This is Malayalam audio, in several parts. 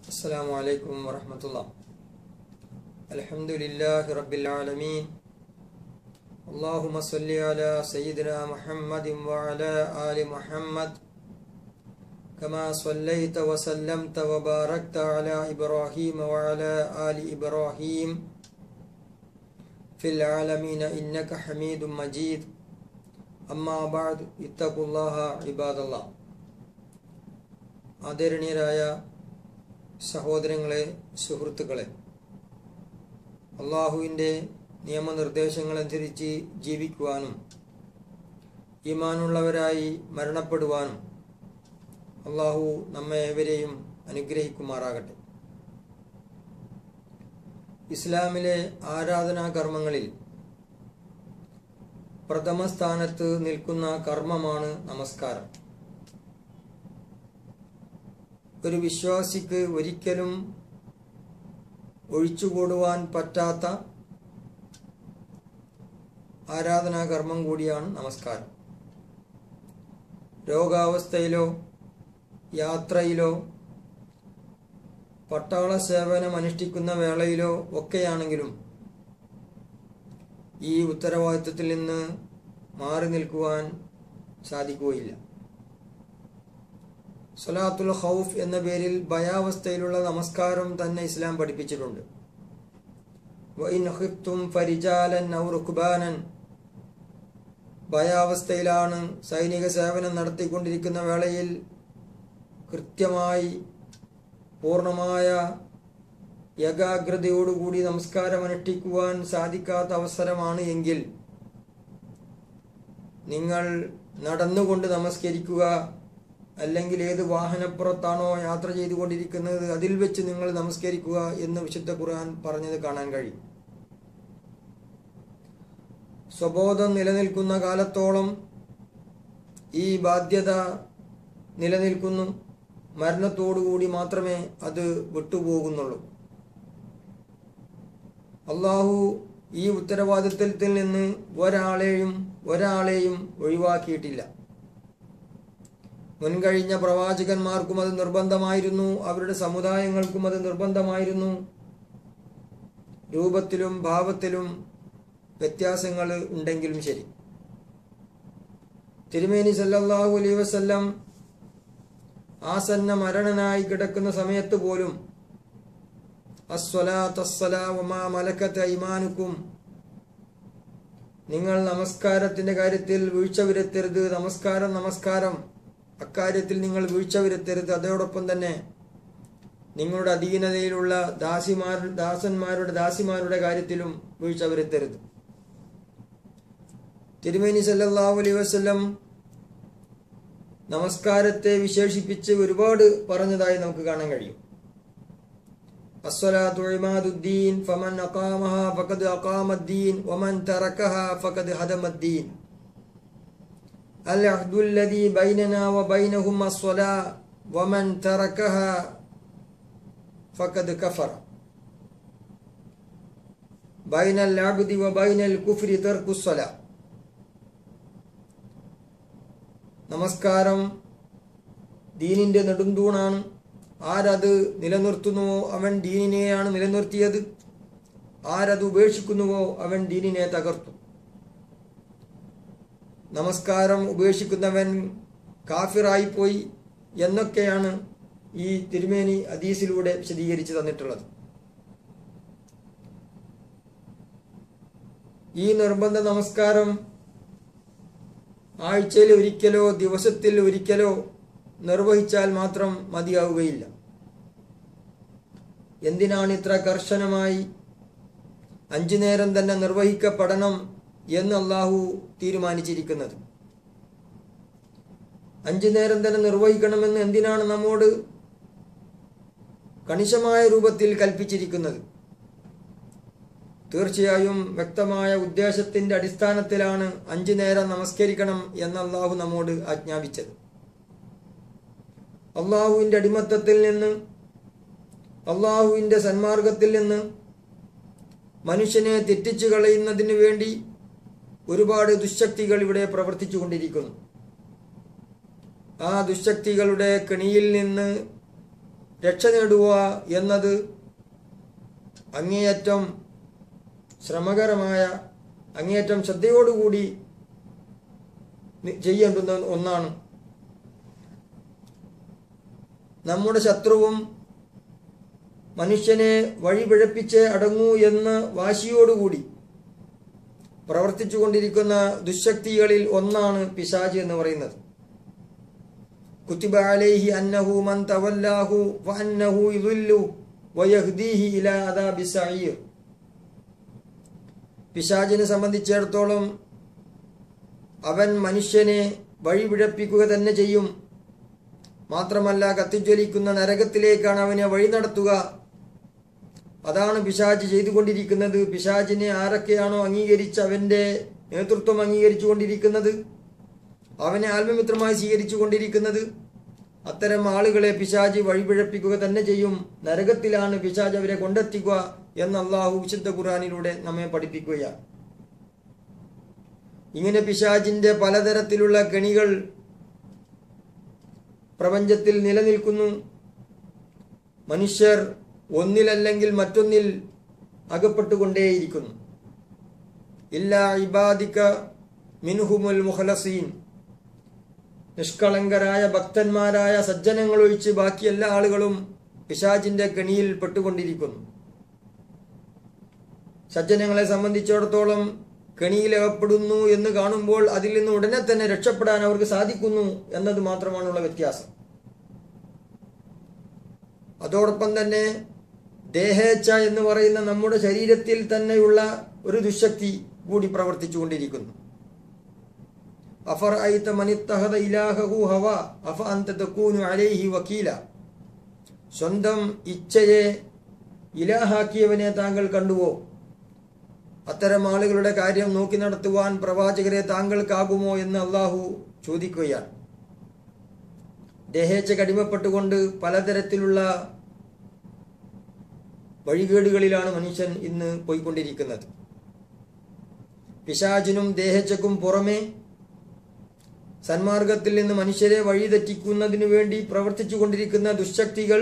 السلام عليكم ورحمة الله الحمد لله رب العالمين اللهم صل على سيدنا محمد وعلى آل محمد كما صليت وسلمت وباركت على إبراهيم وعلى آل إبراهيم في العالمين إنك حميد مجيد أما بعد اتقوا الله عباد الله ആദരണീയരായ സഹോദരങ്ങളെ സുഹൃത്തുക്കളെ അള്ളാഹുവിൻ്റെ നിയമനിർദ്ദേശങ്ങളനുസരിച്ച് ജീവിക്കുവാനും ഈമാനുള്ളവരായി മരണപ്പെടുവാനും അള്ളാഹു നമ്മെ ഏവരെയും അനുഗ്രഹിക്കുമാറാകട്ടെ ഇസ്ലാമിലെ ആരാധനാ കർമ്മങ്ങളിൽ പ്രഥമ സ്ഥാനത്ത് നിൽക്കുന്ന കർമ്മമാണ് നമസ്കാരം ഒരു വിശ്വാസിക്ക് ഒരിക്കലും ഒഴിച്ചുകൂടുവാൻ പറ്റാത്ത ആരാധനാകർമ്മം കൂടിയാണ് നമസ്കാരം രോഗാവസ്ഥയിലോ യാത്രയിലോ പട്ടാള സേവനം അനുഷ്ഠിക്കുന്ന വേളയിലോ ഒക്കെയാണെങ്കിലും ഈ ഉത്തരവാദിത്വത്തിൽ നിന്ന് മാറി നിൽക്കുവാൻ സാധിക്കുകയില്ല സലാത്തുൽ ഖൗഫ് എന്ന പേരിൽ ഭയാവസ്ഥയിലുള്ള നമസ്കാരം തന്നെ ഇസ്ലാം പഠിപ്പിച്ചിട്ടുണ്ട് ഫരിജാലൻ റുക്ബാനൻ ഭയാവസ്ഥയിലാണ് സൈനിക സേവനം നടത്തിക്കൊണ്ടിരിക്കുന്ന വേളയിൽ കൃത്യമായി പൂർണ്ണമായ ഏകാഗ്രതയോടുകൂടി നമസ്കാരം അനുഷ്ഠിക്കുവാൻ സാധിക്കാത്ത അവസരമാണ് എങ്കിൽ നിങ്ങൾ നടന്നുകൊണ്ട് നമസ്കരിക്കുക അല്ലെങ്കിൽ ഏത് വാഹനപ്പുറത്താണോ യാത്ര ചെയ്തുകൊണ്ടിരിക്കുന്നത് അതിൽ വെച്ച് നിങ്ങൾ നമസ്കരിക്കുക എന്ന് വിശുദ്ധ ഖുർആൻ പറഞ്ഞത് കാണാൻ കഴിയും സ്വബോധം നിലനിൽക്കുന്ന കാലത്തോളം ഈ ബാധ്യത നിലനിൽക്കുന്നു മരണത്തോടുകൂടി മാത്രമേ അത് വിട്ടുപോകുന്നുള്ളൂ അള്ളാഹു ഈ ഉത്തരവാദിത്വത്തിൽ നിന്ന് ഒരാളെയും ഒരാളെയും ഒഴിവാക്കിയിട്ടില്ല മുൻകഴിഞ്ഞ പ്രവാചകന്മാർക്കും അത് നിർബന്ധമായിരുന്നു അവരുടെ സമുദായങ്ങൾക്കും അത് നിർബന്ധമായിരുന്നു രൂപത്തിലും ഭാവത്തിലും വ്യത്യാസങ്ങൾ ഉണ്ടെങ്കിലും ശരി തിരുമേനി സല്ലല്ലാഹു അലൈഹി വസല്ലം ആസന്ന മരണനായി കിടക്കുന്ന സമയത്ത് പോലും ഐമാനുക്കും നിങ്ങൾ നമസ്കാരത്തിന്റെ കാര്യത്തിൽ വീഴ്ച വരുത്തരുത് നമസ്കാരം നമസ്കാരം അക്കാര്യത്തിൽ നിങ്ങൾ വീഴ്ച വരുത്തരുത് അതോടൊപ്പം തന്നെ നിങ്ങളുടെ അധീനതയിലുള്ള ദാസിമാർ ദാസന്മാരുടെ ദാസിമാരുടെ കാര്യത്തിലും വീഴ്ച വരുത്തരുത് തിരുമേനി സല്ലല്ലാഹു അലൈഹി വസല്ലം നമസ്കാരത്തെ വിശേഷിപ്പിച്ച് ഒരുപാട് പറഞ്ഞതായി നമുക്ക് കാണാൻ കഴിയും الصلاة عماد الدين فمن أقامها فقد أقام الدين ومن تركها فقد هدم الدين العهد الذي بيننا وبينهم الصلاة ومن تركها فقد كفر بين العبد وبين الكفر ترك الصلاة നമസ്കാരം ദീനിന്റെ നെടുന്തൂണാണ് ആരത് നിലനിർത്തുന്നുവോ അവൻ ദീനിനെയാണ് നിലനിർത്തിയത് ആരത് ഉപേക്ഷിക്കുന്നുവോ അവൻ ദീനിനെ തകർത്തു നമസ്കാരം ഉപേക്ഷിക്കുന്നവൻ കാഫിറായിപ്പോയി എന്നൊക്കെയാണ് ഈ തിരുമേനി അദീസിലൂടെ വിശദീകരിച്ച് തന്നിട്ടുള്ളത് ഈ നിർബന്ധ നമസ്കാരം ആഴ്ചയിൽ ഒരിക്കലോ ദിവസത്തിൽ ഒരിക്കലോ നിർവഹിച്ചാൽ മാത്രം മതിയാവുകയില്ല എന്തിനാണ് ഇത്ര കർശനമായി അഞ്ചു നേരം തന്നെ നിർവഹിക്കപ്പെടണം എന്ന് അള്ളാഹു തീരുമാനിച്ചിരിക്കുന്നത് അഞ്ചു നേരം തന്നെ നിർവഹിക്കണമെന്ന് എന്തിനാണ് നമ്മോട് കണിശമായ രൂപത്തിൽ കൽപ്പിച്ചിരിക്കുന്നത് തീർച്ചയായും വ്യക്തമായ ഉദ്ദേശത്തിന്റെ അടിസ്ഥാനത്തിലാണ് അഞ്ചു നേരം നമസ്കരിക്കണം എന്ന് അള്ളാഹു നമ്മോട് ആജ്ഞാപിച്ചത് അള്ളാഹുവിന്റെ അടിമത്തത്തിൽ നിന്ന് അള്ളാഹുവിന്റെ സന്മാർഗത്തിൽ നിന്ന് മനുഷ്യനെ തെറ്റിച്ചു കളയുന്നതിന് വേണ്ടി ഒരുപാട് ദുശക്തികൾ ഇവിടെ പ്രവർത്തിച്ചു കൊണ്ടിരിക്കുന്നു ആ ദുശക്തികളുടെ കെണിയിൽ നിന്ന് രക്ഷ നേടുക എന്നത് അങ്ങേയറ്റം ശ്രമകരമായ അങ്ങേയറ്റം ശ്രദ്ധയോടുകൂടി നി- ചെയ്യേണ്ടുന്ന ഒന്നാണ് നമ്മുടെ ശത്രുവും മനുഷ്യനെ വഴിപിഴപ്പിച്ച് അടങ്ങൂ എന്ന് വാശിയോടുകൂടി പ്രവർത്തിച്ചുകൊണ്ടിരിക്കുന്ന ദുശക്തികളിൽ ഒന്നാണ് പിശാജ് എന്ന് പറയുന്നത് കുത്തിബ അലൈഹി അന്നഹു മൻ തവല്ലാഹു വഅന്നഹു യുദില്ലു വയഹ്ദീഹി ഇലാ അദാബി സഈർ പിശാചിനെ സംബന്ധിച്ചിടത്തോളം അവൻ മനുഷ്യനെ വഴിപിഴപ്പിക്കുക തന്നെ ചെയ്യും മാത്രമല്ല കത്തിജ്വലിക്കുന്ന നരകത്തിലേക്കാണ് അവനെ വഴി നടത്തുക അതാണ് പിശാജ് ചെയ്തുകൊണ്ടിരിക്കുന്നത് പിശാജിനെ ആരൊക്കെയാണോ അംഗീകരിച്ച് അവന്റെ നേതൃത്വം അംഗീകരിച്ചു കൊണ്ടിരിക്കുന്നത് അവനെ ആത്മമിത്രമായി സ്വീകരിച്ചു കൊണ്ടിരിക്കുന്നത് അത്തരം ആളുകളെ പിശാജ് വഴിപിഴപ്പിക്കുക തന്നെ ചെയ്യും നരകത്തിലാണ് പിശാജ് അവരെ കൊണ്ടെത്തിക്കുക എന്ന് അള്ളാഹു വിശുദ്ധ ഖുറാനിലൂടെ നമ്മെ പഠിപ്പിക്കുകയാണ് ഇങ്ങനെ പിശാജിന്റെ പലതരത്തിലുള്ള കെണികൾ പ്രപഞ്ചത്തിൽ നിലനിൽക്കുന്നു മനുഷ്യർ ഒന്നിലല്ലെങ്കിൽ മറ്റൊന്നിൽ അകപ്പെട്ടുകൊണ്ടേയിരിക്കുന്നു ഇല്ലാ ഇബാദിക മിൻഹുമുൽ മുഖലസീൻ നിഷ്കളങ്കരായ ഭക്തന്മാരായ സജ്ജനങ്ങൾ ഒഴിച്ച് ബാക്കി എല്ലാ ആളുകളും പിശാചിന്റെ കെണിയിൽ പെട്ടുകൊണ്ടിരിക്കുന്നു സജ്ജനങ്ങളെ സംബന്ധിച്ചിടത്തോളം കെണിയിലകപ്പെടുന്നു എന്ന് കാണുമ്പോൾ അതിൽ നിന്ന് ഉടനെ തന്നെ രക്ഷപ്പെടാൻ അവർക്ക് സാധിക്കുന്നു എന്നത് മാത്രമാണുള്ള വ്യത്യാസം അതോടൊപ്പം തന്നെ ദേഹേച്ഛ എന്ന് പറയുന്ന നമ്മുടെ ശരീരത്തിൽ തന്നെയുള്ള ഒരു ദുശക്തി കൂടി പ്രവർത്തിച്ചുകൊണ്ടിരിക്കുന്നു അഫർ ഐത്ത മനിത്തഹദ ഇലാഹു ഹവ അഫ അന്ത തക്കൂനു അലൈഹി വക്കീല സ്വന്തം ഇച്ഛയെ ഇലാഹാക്കിയവനെ താങ്കൾ കണ്ടുവോ അത്തരം ആളുകളുടെ കാര്യം നോക്കി നടത്തുവാൻ പ്രവാചകരെ താങ്കൾക്കാകുമോ എന്ന് അള്ളാഹു ചോദിക്കുകയാണ് ദേഹേച്ഛ കടിമപ്പെട്ടുകൊണ്ട് പലതരത്തിലുള്ള വഴികേടുകളിലാണ് മനുഷ്യൻ ഇന്ന് പോയിക്കൊണ്ടിരിക്കുന്നത് പിശാചിനും ദേഹച്ചക്കും പുറമെ സന്മാർഗത്തിൽ നിന്ന് മനുഷ്യരെ വഴിതെറ്റിക്കുന്നതിനു വേണ്ടി പ്രവർത്തിച്ചു കൊണ്ടിരിക്കുന്ന ദുശക്തികൾ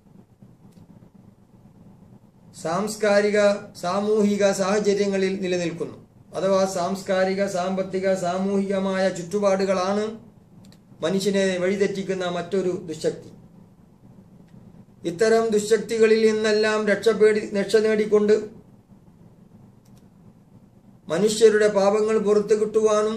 സാംസ്കാരിക സാമൂഹിക സാഹചര്യങ്ങളിൽ നിലനിൽക്കുന്നു അഥവാ സാംസ്കാരിക സാമ്പത്തിക സാമൂഹികമായ ചുറ്റുപാടുകളാണ് മനുഷ്യനെ വഴിതെറ്റിക്കുന്ന മറ്റൊരു ദുശക്തി ഇത്തരം ദുശക്തികളിൽ നിന്നെല്ലാം രക്ഷപേടി രക്ഷ നേടിക്കൊണ്ട് മനുഷ്യരുടെ പാപങ്ങൾ പുറത്തു കിട്ടുവാനും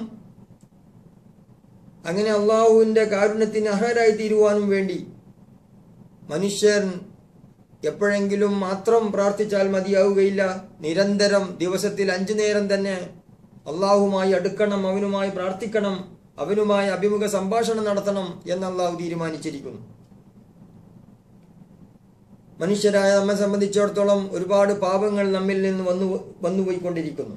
അങ്ങനെ അള്ളാഹുവിൻ്റെ കാരുണ്യത്തിന് അർഹരായി തീരുവാനും വേണ്ടി മനുഷ്യൻ എപ്പോഴെങ്കിലും മാത്രം പ്രാർത്ഥിച്ചാൽ മതിയാവുകയില്ല നിരന്തരം ദിവസത്തിൽ അഞ്ചു നേരം തന്നെ അള്ളാഹുമായി അടുക്കണം അവനുമായി പ്രാർത്ഥിക്കണം അവനുമായി അഭിമുഖ സംഭാഷണം നടത്തണം എന്ന് അള്ളാഹു തീരുമാനിച്ചിരിക്കുന്നു മനുഷ്യരായ നമ്മെ സംബന്ധിച്ചിടത്തോളം ഒരുപാട് പാപങ്ങൾ നമ്മിൽ നിന്ന് വന്നു വന്നുപോയിക്കൊണ്ടിരിക്കുന്നു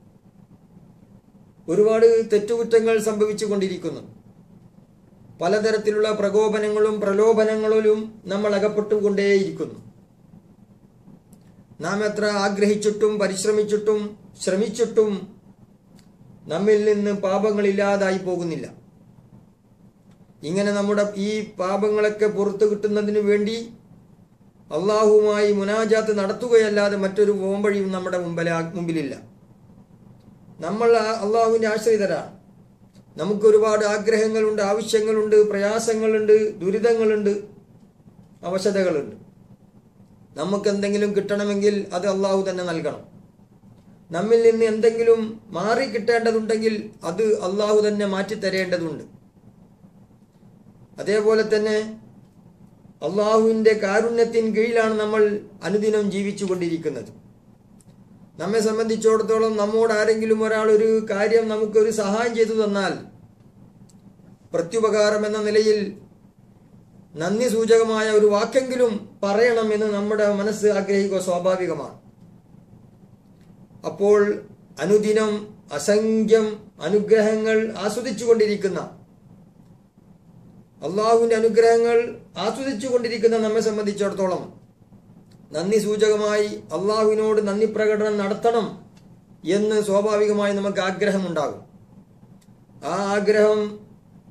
ഒരുപാട് തെറ്റുകുറ്റങ്ങൾ സംഭവിച്ചു കൊണ്ടിരിക്കുന്നു പലതരത്തിലുള്ള പ്രകോപനങ്ങളും പ്രലോഭനങ്ങളിലും നമ്മൾ അകപ്പെട്ടുകൊണ്ടേയിരിക്കുന്നു നാം എത്ര ആഗ്രഹിച്ചിട്ടും പരിശ്രമിച്ചിട്ടും ശ്രമിച്ചിട്ടും നമ്മിൽ നിന്ന് പാപങ്ങളില്ലാതായി പോകുന്നില്ല ഇങ്ങനെ നമ്മുടെ ഈ പാപങ്ങളൊക്കെ പുറത്തു കിട്ടുന്നതിന് വേണ്ടി അള്ളാഹുവുമായി മുനാജാത്ത് നടത്തുകയല്ലാതെ മറ്റൊരു പോംവഴിയും നമ്മുടെ മുമ്പിൽ മുമ്പിലില്ല നമ്മൾ അള്ളാഹുവിൻ്റെ ആശ്രിതരാണ് നമുക്ക് ഒരുപാട് ആഗ്രഹങ്ങളുണ്ട് ആവശ്യങ്ങളുണ്ട് പ്രയാസങ്ങളുണ്ട് ദുരിതങ്ങളുണ്ട് അവശതകളുണ്ട് നമുക്ക് എന്തെങ്കിലും കിട്ടണമെങ്കിൽ അത് അള്ളാഹു തന്നെ നൽകണം നമ്മിൽ നിന്ന് എന്തെങ്കിലും മാറി കിട്ടേണ്ടതുണ്ടെങ്കിൽ അത് അള്ളാഹു തന്നെ മാറ്റിത്തരേണ്ടതുണ്ട് അതേപോലെ തന്നെ അള്ളാഹുവിൻ്റെ കാരുണ്യത്തിൻ കീഴിലാണ് നമ്മൾ അനുദിനം ജീവിച്ചു കൊണ്ടിരിക്കുന്നത് നമ്മെ സംബന്ധിച്ചിടത്തോളം നമ്മോട് ആരെങ്കിലും ഒരാൾ ഒരു കാര്യം നമുക്കൊരു സഹായം ചെയ്തു തന്നാൽ പ്രത്യുപകാരം എന്ന നിലയിൽ നന്ദി സൂചകമായ ഒരു വാക്കെങ്കിലും പറയണമെന്ന് നമ്മുടെ മനസ്സ് ആഗ്രഹിക്കുക സ്വാഭാവികമാണ് അപ്പോൾ അനുദിനം അസംഖ്യം അനുഗ്രഹങ്ങൾ ആസ്വദിച്ചു കൊണ്ടിരിക്കുന്ന അള്ളാഹുവിൻ്റെ അനുഗ്രഹങ്ങൾ ആസ്വദിച്ചു കൊണ്ടിരിക്കുന്ന നമ്മെ സംബന്ധിച്ചിടത്തോളം നന്ദി സൂചകമായി അള്ളാഹുവിനോട് നന്ദി പ്രകടനം നടത്തണം എന്ന് സ്വാഭാവികമായി നമുക്ക് ആഗ്രഹമുണ്ടാകും ആ ആഗ്രഹം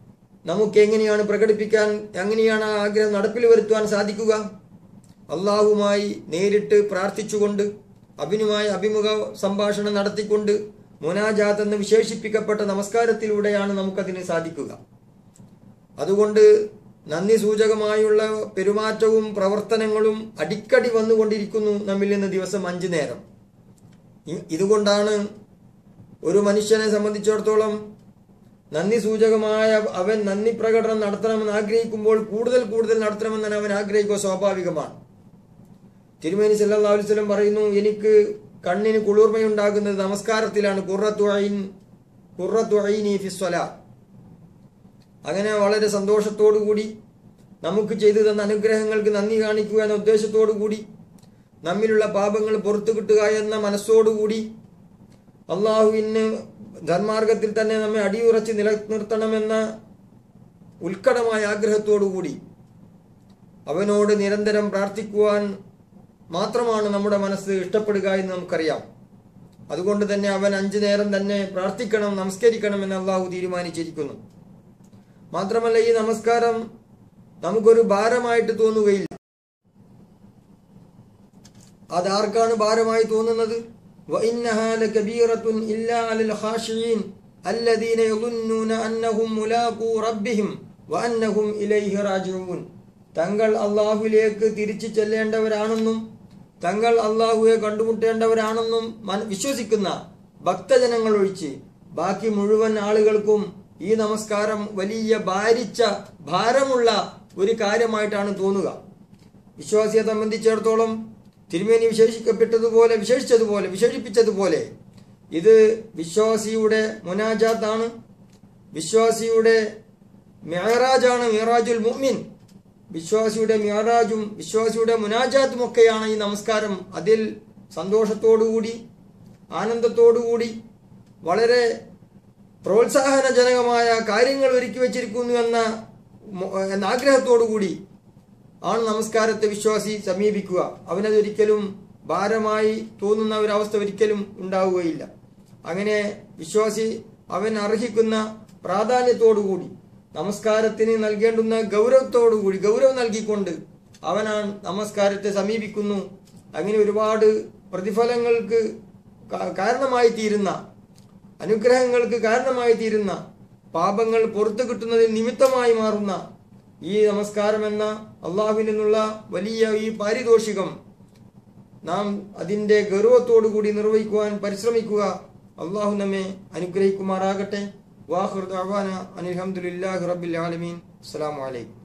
നമുക്ക് എങ്ങനെയാണ് പ്രകടിപ്പിക്കാൻ എങ്ങനെയാണ് ആ ആഗ്രഹം നടപ്പിൽ വരുത്തുവാൻ സാധിക്കുക അള്ളാഹുമായി നേരിട്ട് പ്രാർത്ഥിച്ചുകൊണ്ട് അഭിനുമായി അഭിമുഖ സംഭാഷണം നടത്തിക്കൊണ്ട് മുനാജാത്ത് എന്ന് വിശേഷിപ്പിക്കപ്പെട്ട നമസ്കാരത്തിലൂടെയാണ് നമുക്കതിന് സാധിക്കുക അതുകൊണ്ട് നന്ദി സൂചകമായുള്ള പെരുമാറ്റവും പ്രവർത്തനങ്ങളും അടിക്കടി വന്നുകൊണ്ടിരിക്കുന്നു നമ്മിൽ നിന്ന് ദിവസം അഞ്ചു നേരം ഇ- ഇതുകൊണ്ടാണ് ഒരു മനുഷ്യനെ സംബന്ധിച്ചിടത്തോളം നന്ദി സൂചകമായ അവൻ നന്ദി പ്രകടനം നടത്തണമെന്ന് ആഗ്രഹിക്കുമ്പോൾ കൂടുതൽ കൂടുതൽ നടത്തണമെന്നാണ് അവൻ ആഗ്രഹിക്കുക സ്വാഭാവികമാണ് തിരുമേനി സല്ലല്ലാഹു അലൈഹി വസല്ലം പറയുന്നു എനിക്ക് കണ്ണിന് കുളിർമയുണ്ടാകുന്നത് നമസ്കാരത്തിലാണ് ഖുർറത്തു ഐൻ ഖുർറത്തു ഐനി ഫി സ്വലാ അങ്ങനെ വളരെ സന്തോഷത്തോടു കൂടി നമുക്ക് ചെയ്തു തന്ന അനുഗ്രഹങ്ങൾക്ക് നന്ദി കാണിക്കുക എന്ന ഉദ്ദേശത്തോടു കൂടി നമ്മിലുള്ള പാപങ്ങൾ പുറത്തു കിട്ടുക എന്ന മനസ്സോടുകൂടി അള്ളാഹുവിന് ധർമാർഗത്തിൽ തന്നെ നമ്മെ അടിയുറച്ച് നിലനിർത്തണമെന്ന ഉത്കടമായ ആഗ്രഹത്തോടു കൂടി അവനോട് നിരന്തരം പ്രാർത്ഥിക്കുവാൻ മാത്രമാണ് നമ്മുടെ മനസ്സ് ഇഷ്ടപ്പെടുക എന്ന് നമുക്കറിയാം അതുകൊണ്ട് തന്നെ അവൻ അഞ്ചു നേരം തന്നെ പ്രാർത്ഥിക്കണം നമസ്കരിക്കണം എന്ന് അള്ളാഹു തീരുമാനിച്ചിരിക്കുന്നു മാത്രമല്ല ഈ നമസ്കാരം നമുക്കൊരു ഭാരമായിട്ട് തോന്നുകയില്ല അതാർക്കാണ് ഭാരമായി തോന്നുന്നത് وإنها لكبيرة إلا على الخاشعين الذين يظنون أنهم ملاقو ربهم وأنهم إليه راجعون തങ്ങൾ അള്ളാഹുവിലേക്ക് തിരിച്ചു ചെല്ലേണ്ടവരാണെന്നും തങ്ങൾ അള്ളാഹുവെ കണ്ടുമുട്ടേണ്ടവരാണെന്നും മന- വിശ്വസിക്കുന്ന ഭക്തജനങ്ങൾ ഒഴിച്ച് ബാക്കി മുഴുവൻ ആളുകൾക്കും ഈ നമസ്കാരം വലിയ ഭാരിച്ച ഭാരമുള്ള ഒരു കാര്യമായിട്ടാണ് തോന്നുക വിശ്വാസിയെ സംബന്ധിച്ചിടത്തോളം തിരുമേനി വിശേഷിക്കപ്പെട്ടതുപോലെ വിശേഷിച്ചതുപോലെ വിശേഷിപ്പിച്ചതുപോലെ ഇത് വിശ്വാസിയുടെ മുനാജാത്താണ് വിശ്വാസിയുടെ മെഹറാജാണ് മിറാജുൽ മുഅ്മിൻ വിശ്വാസിയുടെ മിയറാജും വിശ്വാസിയുടെ മുനാജാത്തും ഒക്കെയാണ് ഈ നമസ്കാരം അതിൽ സന്തോഷത്തോടുകൂടി ആനന്ദത്തോടുകൂടി വളരെ പ്രോത്സാഹനജനകമായ കാര്യങ്ങൾ ഒരുക്കി വച്ചിരിക്കുന്നു എന്ന മൊ- എന്ന ആഗ്രഹത്തോടു കൂടി ആണ് നമസ്കാരത്തെ വിശ്വാസി സമീപിക്കുക അവനതൊരിക്കലും ഭാരമായി തോന്നുന്ന ഒരവസ്ഥ ഒരിക്കലും ഉണ്ടാവുകയില്ല അങ്ങനെ വിശ്വാസി അവൻ അർഹിക്കുന്ന പ്രാധാന്യത്തോടുകൂടി നമസ്കാരത്തിന് നൽകേണ്ടുന്ന ഗൗരവത്തോടുകൂടി ഗൗരവം നൽകിക്കൊണ്ട് അവനാണ് നമസ്കാരത്തെ സമീപിക്കുന്നു അങ്ങനെ ഒരുപാട് പ്രതിഫലങ്ങൾക്ക് കാ- കാരണമായി തീരുന്ന അനുഗ്രഹങ്ങൾക്ക് കാരണമായി തീരുന്ന പാപങ്ങൾ പുറത്തു കിട്ടുന്നതിൽ നിമിത്തമായി മാറുന്ന ഈ നമസ്കാരം എന്ന അള്ളാഹുവിൽ നിന്നുള്ള വലിയ ഈ പാരിതോഷികം നാം അതിൻ്റെ ഗൗരവത്തോടു കൂടി നിർവഹിക്കുവാൻ പരിശ്രമിക്കുക അള്ളാഹു നമ്മെ അനുഗ്രഹിക്കുമാറാകട്ടെ വാഹുർ ദഅവാന അനിൽഹംദുലില്ലാഹി റബ്ബിൽ ആലമീൻ അസ്സലാമു അലൈക്കും